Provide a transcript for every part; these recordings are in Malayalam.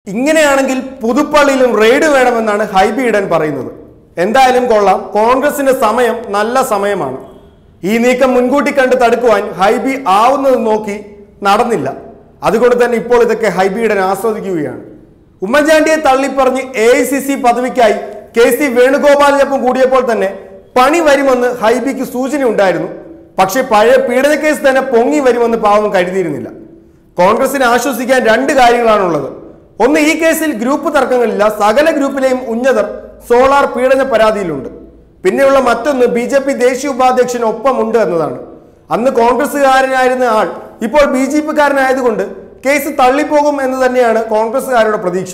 ഇങ്ങനെയാണെങ്കിൽ പുതുപ്പള്ളിയിലും റെയ്ഡ് വേണമെന്നാണ് ഹൈബി ഈഡൻ പറയുന്നത് എന്തായാലും കൊള്ളാം കോൺഗ്രസിന്റെ സമയം നല്ല സമയമാണ് ഈ നീക്കം മുൻകൂട്ടി കണ്ട് തടുക്കുവാൻ ഹൈബി ആവുന്നത് നോക്കി നടന്നില്ല അതുകൊണ്ട് തന്നെ ഇപ്പോൾ ഇതൊക്കെ ഹൈബി ഈഡൻ ആസ്വദിക്കുകയാണ് ഉമ്മൻചാണ്ടിയെ തള്ളിപ്പറഞ്ഞ് എ ഐ സി സി പദവിക്കായി കെ സി വേണുഗോപാലിനൊപ്പം കൂടിയപ്പോൾ തന്നെ പണി വരുമെന്ന് ഹൈബിക്ക് സൂചന ഉണ്ടായിരുന്നു പക്ഷേ പഴയ പീഡന കേസ് തന്നെ പൊങ്ങി വരുമെന്ന് പാവം കരുതിയിരുന്നില്ല കോൺഗ്രസിനെ ആശ്വസിക്കാൻ രണ്ട് കാര്യങ്ങളാണുള്ളത് ഒന്ന് ഈ കേസിൽ ഗ്രൂപ്പ് തർക്കങ്ങളില്ല സകല ഗ്രൂപ്പിലെയും ഉന്നതർ സോളാർ പീഡന പരാതിയിലുണ്ട് പിന്നെയുള്ള മറ്റൊന്ന് ബി ജെ പി ദേശീയ ഉപാധ്യക്ഷൻ ഒപ്പമുണ്ട് എന്നതാണ് അന്ന് കോൺഗ്രസ്സുകാരനായിരുന്ന ആൾ ഇപ്പോൾ ബി ജെ പിക്കാരനായതുകൊണ്ട് കേസ് തള്ളിപ്പോകും എന്ന് തന്നെയാണ് കോൺഗ്രസ്സുകാരുടെ പ്രതീക്ഷ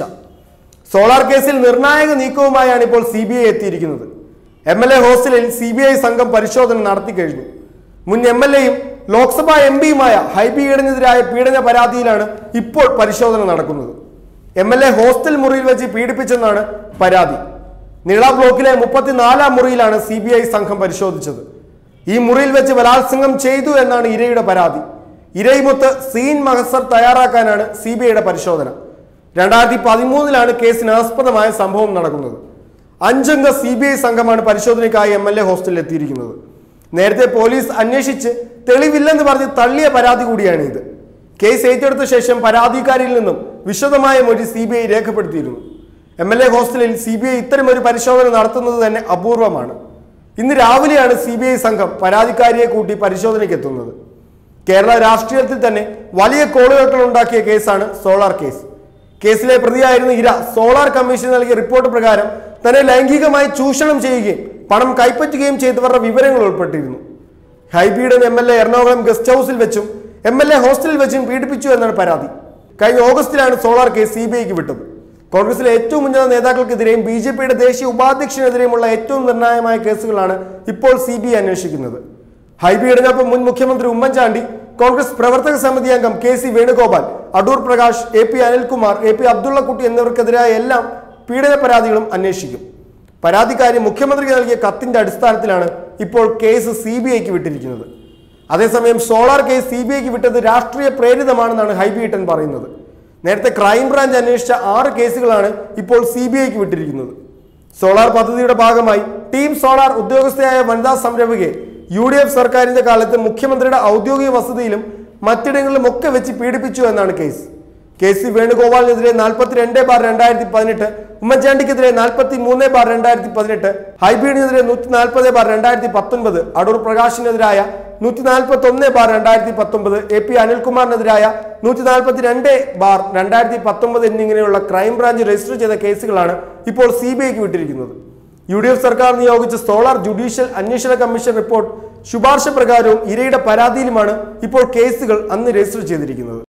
സോളാർ കേസിൽ നിർണായക നീക്കവുമായാണ് ഇപ്പോൾ സി ബി ഐ എത്തിയിരിക്കുന്നത് എം എൽ എ ഹോസ്റ്റലിൽ സി ബി ഐ സംഘം പരിശോധന നടത്തി കഴിഞ്ഞു മുൻ എം എൽ എയും ലോക്സഭാ എം പിയുമായ ഹൈബി ഈഡനെതിരായ പീഡന പരാതിയിലാണ് ഇപ്പോൾ പരിശോധന നടക്കുന്നത് എം എൽ എ ഹോസ്റ്റൽ മുറിയിൽ വെച്ച് പീഡിപ്പിച്ചെന്നാണ് പരാതി നീള ബ്ലോക്കിലെ മുപ്പത്തിനാലാം മുറിയിലാണ് സി ബി ഐ സംഘം പരിശോധിച്ചത് ഈ മുറിയിൽ വെച്ച് ബലാത്സംഗം ചെയ്തു എന്നാണ് ഇരയുടെ പരാതി ഇരയുമൊത്ത് സീൻ മഹസർ തയ്യാറാക്കാനാണ് സി ബി ഐയുടെ പരിശോധന രണ്ടായിരത്തി പതിമൂന്നിലാണ് കേസിന് ആസ്പദമായ സംഭവം നടക്കുന്നത് അഞ്ചംഗ സി ബി ഐ സംഘമാണ് പരിശോധനയ്ക്കായി എം എൽ എ ഹോസ്റ്റലിൽ എത്തിയിരിക്കുന്നത് നേരത്തെ പോലീസ് അന്വേഷിച്ച് തെളിവില്ലെന്ന് പറഞ്ഞ് തള്ളിയ പരാതി കൂടിയാണ് ഇത് കേസ് ഏറ്റെടുത്ത ശേഷം പരാതിക്കാരിൽ നിന്നും വിശദമായ മൊഴി സി ബി ഐ രേഖപ്പെടുത്തിയിരുന്നു എം എൽ എ ഹോസ്റ്റലിൽ സി ബി ഐ ഇത്തരമൊരു പരിശോധന നടത്തുന്നത് തന്നെ അപൂർവമാണ് ഇന്ന് രാവിലെയാണ് സി ബി ഐ സംഘം പരാതിക്കാരിയെ കൂട്ടി പരിശോധനയ്ക്ക് എത്തുന്നത് കേരള രാഷ്ട്രീയത്തിൽ തന്നെ വലിയ കോളുകെട്ടുകൾ ഉണ്ടാക്കിയ കേസാണ് സോളാർ കേസ് കേസിലെ പ്രതിയായിരുന്ന ഇര സോളാർ കമ്മീഷൻ നൽകിയ റിപ്പോർട്ട് പ്രകാരം തന്നെ ലൈംഗികമായി ചൂഷണം ചെയ്യുകയും പണം കൈപ്പറ്റുകയും ചെയ്തവരുടെ വിവരങ്ങൾ ഉൾപ്പെട്ടിരുന്നു Hibi Eden M L A Ernakulam guest ഹൗസിൽ വെച്ചും എം എൽ എ ഹോസ്റ്റലിൽ വെച്ചും പീഡിപ്പിച്ചു എന്നാണ് പരാതി കഴിഞ്ഞ ഓഗസ്റ്റിലാണ് സോളാർ കേസ് സി ബി ഐക്ക് വിട്ടത് കോൺഗ്രസിലെ ഏറ്റവും ഉന്നത നേതാക്കൾക്കെതിരെയും ബി ജെ പിയുടെ ദേശീയ ഉപാധ്യക്ഷനെതിരെയുമുള്ള ഏറ്റവും നിർണായകമായ കേസുകളാണ് ഇപ്പോൾ സി ബി ഐ അന്വേഷിക്കുന്നത് ഹൈബിയിടിനൊപ്പം മുൻ മുഖ്യമന്ത്രി ഉമ്മൻചാണ്ടി കോൺഗ്രസ് പ്രവർത്തക സമിതി അംഗം K C Venugopal Adoor Prakash A P Anilkumar A P Abdullakutty എന്നിവർക്കെതിരായ എല്ലാം പീഡന പരാതികളും അന്വേഷിക്കും പരാതിക്കാരി മുഖ്യമന്ത്രിക്ക് നൽകിയ കത്തിന്റെ അടിസ്ഥാനത്തിലാണ് ഇപ്പോൾ കേസ് സി ബി ഐക്ക് വിട്ടിരിക്കുന്നത് അതേസമയം സോളാർ കേസ് സി ബി ഐക്ക് വിട്ടത് രാഷ്ട്രീയ പ്രേരിതമാണെന്നാണ് ഹൈബി ഈട്ടൻ പറയുന്നത് നേരത്തെ ക്രൈംബ്രാഞ്ച് അന്വേഷിച്ച ആറ് കേസുകളാണ് ഇപ്പോൾ സി ബി ഐക്ക് വിട്ടിരിക്കുന്നത് സോളാർ പദ്ധതിയുടെ ഭാഗമായി ടീം സോളാർ ഉദ്യോഗസ്ഥയായ വനിതാ സംരംഭകയെ യു ഡി എഫ് സർക്കാരിന്റെ കാലത്ത് മുഖ്യമന്ത്രിയുടെ ഔദ്യോഗിക വസതിയിലും മറ്റിടങ്ങളിലും ഒക്കെ വെച്ച് പീഡിപ്പിച്ചു എന്നാണ് കേസ് കെ സി വേണുഗോപാലിനെതിരെ നാൽപ്പത്തിരണ്ട് ബാർ രണ്ടായിരത്തി പതിനെട്ട് ഉമ്മൻചാണ്ടിക്കെതിരെ നാൽപ്പത്തി മൂന്ന് ബാർ രണ്ടായിരത്തി പതിനെട്ട് ഹൈബീഡിനെതിരെ നൂറ്റി നാൽപ്പത് ബാർ രണ്ടായിരത്തി പത്തൊൻപത് അടൂർ പ്രകാശിനെതിരായ നൂറ്റി നാൽപ്പത്തി ഒന്ന് ബാർ രണ്ടായിരത്തി പത്തൊമ്പത് എ പി അനിൽകുമാറിനെതിരായ നൂറ്റി നാൽപ്പത്തി രണ്ട് ബാർ രണ്ടായിരത്തി പത്തൊമ്പത് എന്നിങ്ങനെയുള്ള ക്രൈംബ്രാഞ്ച് രജിസ്റ്റർ ചെയ്ത കേസുകളാണ് ഇപ്പോൾ സി ബി ഐക്ക് വിട്ടിരിക്കുന്നത് യു ഡി എഫ് സർക്കാർ നിയോഗിച്ച സോളാർ ജുഡീഷ്യൽ അന്വേഷണ കമ്മീഷൻ റിപ്പോർട്ട് ശുപാർശ പ്രകാരവും ഇരയുടെ പരാതിയിലുമാണ് ഇപ്പോൾ കേസുകൾ അന്ന് രജിസ്റ്റർ ചെയ്തിരിക്കുന്നത്